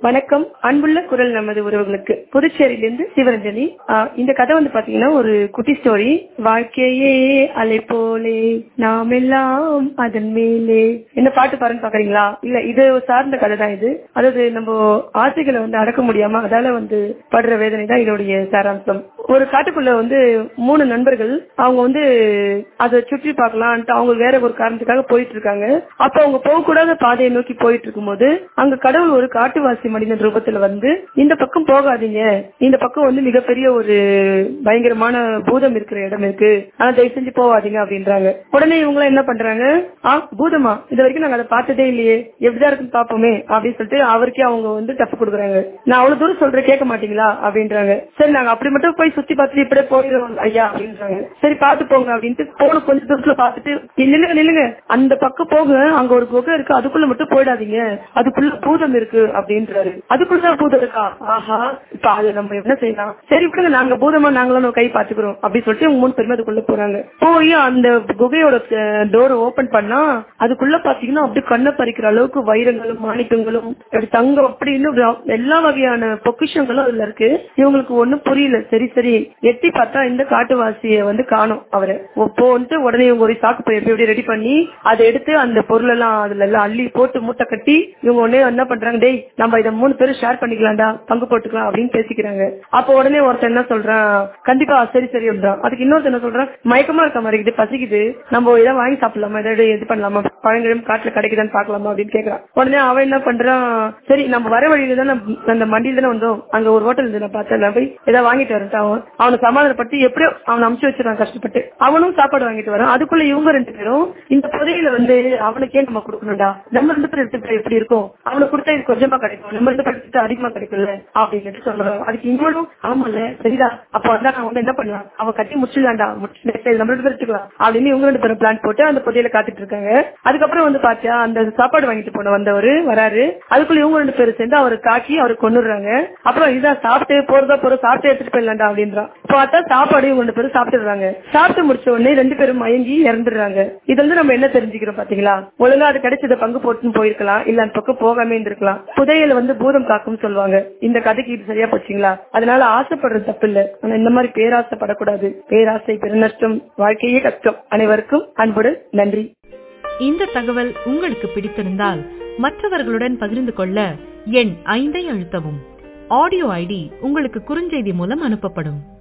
வணக்கம் அன்புள்ள குரல் நமது உறவுகளுக்கு புதுச்சேரியிலிருந்து சிவரஞ்சனி ஆஹ் இந்த கதை வந்து பாத்தீங்கன்னா ஒரு குட்டி ஸ்டோரி வாழ்க்கையே அலை போலே நாம் எல்லாம் அதன் மேலே என்ன பாட்டு பாருன்னு பாக்குறீங்களா இல்ல இது சார்ந்த கதை தான் இது அதாவது நம்ம ஆசைகளை வந்து அடக்க முடியாம அதால வந்து படுற வேதனை தான் இதோடைய சாராம்சம் ஒரு காட்டுக்குள்ள வந்து மூணு நண்பர்கள் அவங்க வந்து அதை சுற்றி பார்க்கலான்ட்டு அவங்க வேற ஒரு காரணத்துக்காக போயிட்டு இருக்காங்க அப்ப அவங்க போகக்கூடாத பாதையை நோக்கி போயிட்டு இருக்கும்போது அங்க கடவுள் ஒரு காட்டுவாசி மனிதன் ரூபத்துல வந்து இந்த பக்கம் போகாதீங்க இந்த பக்கம் வந்து மிகப்பெரிய ஒரு பயங்கரமான பூதம் இருக்கிற இடம் இருக்கு ஆனா தயவு செஞ்சு போகாதீங்க அப்படின்றாங்க உடனே இவங்க என்ன பண்றாங்க ஆ பூதமா இது வரைக்கும் நாங்க அதை பார்த்ததே இல்லையே எப்படிதான் இருக்குன்னு பாப்போமே அப்படின்னு சொல்லிட்டு அவருக்கே அவங்க வந்து டப்பு கொடுக்குறாங்க நான் அவ்வளவு தூரம் சொல்றேன் கேட்க மாட்டீங்களா அப்படின்றாங்க சரி நாங்க அப்படி மட்டும் போய் சுத்தி பார்த்துட்டு இப்படியே போயிடுவோம் ஐயா அப்படின்றாங்க சரி பார்த்து போங்க அப்படின்ட்டு போன கொஞ்ச தூரத்துல பார்த்துட்டு நில்லுங்க நில்லுங்க அந்த பக்கம் போக அங்க ஒரு குகை இருக்கு அதுக்குள்ள மட்டும் போயிடாதீங்க அதுக்குள்ள பூதம் இருக்கு அப்படின்றாரு அதுக்குள்ளதான் பூதம் இருக்கா ஆஹா இப்ப அது நம்ம என்ன செய்யலாம் சரி விடுங்க நாங்க பூதமா நாங்களும் நம்ம கை பாத்துக்கிறோம் அப்படின்னு சொல்லிட்டு இவங்க மூணு பேருமே அதுக்குள்ள போறாங்க போய் அந்த குகையோட டோர் ஓபன் பண்ணா அதுக்குள்ள பாத்தீங்கன்னா அப்படியே கண்ணை பறிக்கிற அளவுக்கு வைரங்களும் மாணிக்கங்களும் அப்படி தங்கம் அப்படின்னு எல்லா வகையான பொக்கிஷங்களும் அதுல இருக்கு இவங்களுக்கு ஒண்ணும் புரியல சரி சரி எட்டி பார்த்தா இந்த காட்டுவாசிய வந்து காணும் அவரை போன்ட்டு உடனே இவங்க ஒரு சாக்கு பை எப்படி ரெடி பண்ணி அதை எடுத்து அந்த பொருள் எல்லாம் அதுல எல்லாம் அள்ளி போட்டு மூட்டை கட்டி இவங்க உடனே என்ன பண்றாங்க டேய் நம்ம இதை மூணு பேரும் ஷேர் பண்ணிக்கலாம்டா பங்கு போட்டுக்கலாம் அப்படின்னு பேசிக்கிறாங்க அப்ப உடனே ஒருத்தர் என்ன சொல்றான் கண்டிப்பா சரி சரி அப்படின்றான் அதுக்கு இன்னொருத்தர் என்ன சொல்றான் மயக்கமா இருக்க மாதிரி இருக்குது பசிக்குது நம்ம இதை வாங்கி சாப்பிடலாமா இதை இது பண்ணலாமா பழங்களும் காட்டுல கிடைக்குதான்னு பாக்கலாமா அப்படின்னு கேக்குறான் உடனே அவன் என்ன பண்றான் சரி நம்ம வர வழியில தான் அந்த மண்டியில தானே வந்தோம் அங்க ஒரு ஹோட்டல் இருந்து நான் பார்த்தேன் நான் போய் ஏதாவது வாங்கிட்டு வரேன் அவன் அவனை சமாதானப்படுத்தி எப்படியோ அவனை அமுச்சு வச்சிருக்கான் கஷ்டப்பட்டு அவனும் சாப்பாடு வாங்கிட்டு வரான் அதுக்குள்ள இவங்க ரெண்டு பேரும் இந்த புதையில வந்து அவனுக்கே நம்ம கொடுக்கணும்டா நம்ம ரெண்டு பேரும் எடுத்துக்கிட்ட எப்படி இருக்கும் அவனுக்கு கொடுத்தா இது கொஞ்சமா கிடைக்கும் நம்ம ரெண்டு பேருக்கு அதிகமா கிடைக்கும்ல அப்படின்னு சொல்றான் அதுக்கு இவனும் ஆமால சரிடா அப்ப வந்தா நான் வந்து என்ன பண்ணலாம் அவன் கட்டி முடிச்சிடலாம்டா முடிச்சு நம்ம ரெண்டு பேரும் எடுத்துக்கலாம் அப்படின்னு இவங்க ரெண்டு பேரும் பிளான் போட்டு அந்த புதையில காத்துட்டு இருக்காங்க அதுக்கப்புறம் வந்து பாத்தியா அந்த சாப்பாடு வாங்கிட்டு போன வந்தவர் வராரு அதுக்குள்ள இவங்க ரெண்டு பேரும் சேர்ந்து அவரை தாக்கி அவரை கொண்டுடுறாங்க அப்புறம் இதான் சாப்பிட்டு போறதா போற சாப்பிட்டு எடுத்துட்டு போயிடலாம்டா அப்படின்றான் பார்த்தா சாப்பாடு இவங்க ரெண்டு பேரும் சாப்பிட்டுறாங்க சாப்பிட்டு முடிச்ச உடனே ரெண்டு பேரும் மயங்கி இறந்துடுறாங்க இதுல இருந்து நம்ம என்ன தெரிஞ்சுக்கிறோம் பாத்தீங்களா ஒழுங்கா அது கிடைச்சத பங்கு போட்டுன்னு போயிருக்கலாம் இல்ல அந்த பக்கம் போகாம இருந்திருக்கலாம் புதையல வந்து பூதம் காக்கும் சொல்லுவாங்க இந்த கதைக்கு இது சரியா போச்சுங்களா அதனால ஆசைப்படுறது தப்பு இல்ல ஆனா இந்த மாதிரி பேராசைப்படக்கூடாது பேராசை பெருநஷ்டம் வாழ்க்கையே கஷ்டம் அனைவருக்கும் அன்புடன் நன்றி இந்த தகவல் உங்களுக்கு பிடித்திருந்தால் மற்றவர்களுடன் பகிர்ந்து கொள்ள எண் ஐந்தை அழுத்தவும் ஆடியோ ஐடி உங்களுக்கு குறுஞ்செய்தி மூலம் அனுப்பப்படும்